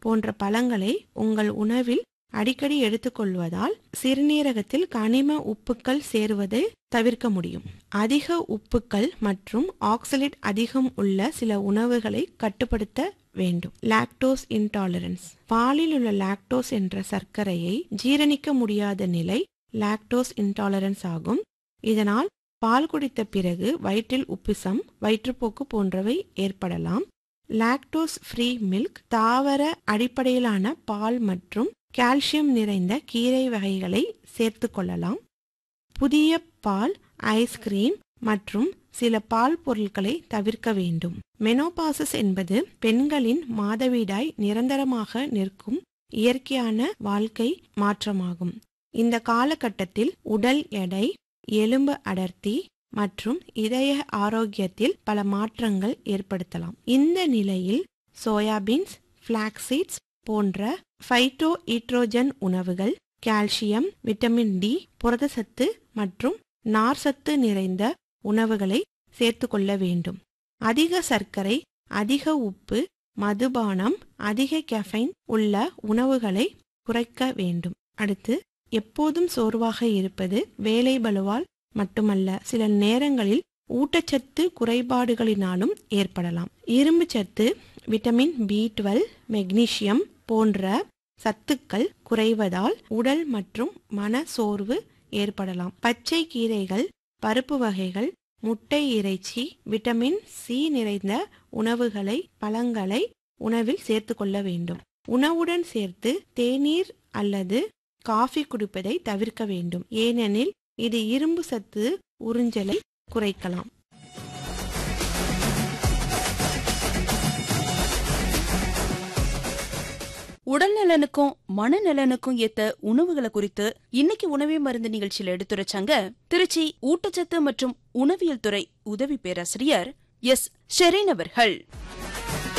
போன்ற பழங்களை உங்கள் உணவில் அடிக்கடி எடுத்துக்கொள்வதால் சிறுநீரகத்தில் கனிம உப்புக்கள் சேருவதை தவிர்க்க முடியும் அதிக உப்புக்கள் மற்றும் ஆக்சலேட் அதிகம் உள்ள சில உணவுகளை கட்டுப்படுத்த வேண்டும் லாக்டோஸ் இன்டாலரன்ஸ் பாலில் உள்ள லாக்டோஸ் என்ற சர்க்கரையை ஜீரணிக்க முடியாத நிலை லாக்டோஸ் இன்டாலரன்ஸ் ஆகும் இதனால் பால் குடித்த பிறகு வயிற்றில் உப்பிசம் வயிற்றுப்போக்கு போன்றவை ஏற்படலாம் லாக்டோஸ் ஃப்ரீ மில்க் தாவர அடிப்படையிலான பால் மற்றும் கால்சியம் நிறைந்த கீரை வகைகளை சேர்த்து கொள்ளலாம் புதிய பால் ஐஸ்கிரீம் மற்றும் சில பால் பொருட்களை தவிர்க்க வேண்டும் மெனோபாசஸ் என்பது பெண்களின் மாதவிடாய் நிரந்தரமாக நிற்கும் இயற்கையான வாழ்க்கை மாற்றமாகும் இந்த காலகட்டத்தில் உடல் எடை எலும்பு அடர்த்தி மற்றும் இதய ஆரோக்கியத்தில் பல மாற்றங்கள் ஏற்படுத்தலாம் இந்த நிலையில் சோயாபீன்ஸ் பிளாக்சீட்ஸ் போன்ற ஃபைட்டோ ஈட்ரோஜன் உணவுகள் கால்சியம் விட்டமின் டி புரதசத்து மற்றும் நார்சத்து நிறைந்த உணவுகளை சேர்த்து கொள்ள வேண்டும் அதிக சர்க்கரை அதிக உப்பு மதுபானம் அதிக கெஃபைன் உள்ள உணவுகளை குறைக்க வேண்டும் அடுத்து எப்போதும் சோர்வாக இருப்பது வேலை பலுவால் மட்டுமல்ல சில நேரங்களில் ஊட்டச்சத்து குறைபாடுகளினாலும் ஏற்படலாம் இரும்பு சத்து விட்டமின் பி டுவெல் மெக்னீசியம் போன்ற சத்துக்கள் குறைவதால் உடல் மற்றும் மன சோர்வு ஏற்படலாம் பச்சை கீரைகள் பருப்பு வகைகள் முட்டை இறைச்சி விட்டமின் சி நிறைந்த உணவுகளை பழங்களை உணவில் சேர்த்து கொள்ள வேண்டும் உணவுடன் சேர்த்து தேநீர் அல்லது காஃபி குடிப்பதை தவிர்க்க வேண்டும் ஏனெனில் இது இரும்பு சத்து உறிஞ்சலை குறைக்கலாம் உடல் நலனுக்கும் மனநலனுக்கும் ஏத்த உணவுகளை குறித்து இன்னைக்கு உணவே மருந்து நிகழ்ச்சியில எடுத்துரைச்சாங்க திருச்சி ஊட்டச்சத்து மற்றும் உணவியல் துறை உதவி பேராசிரியர் எஸ் ஷெரீன் அவர்கள்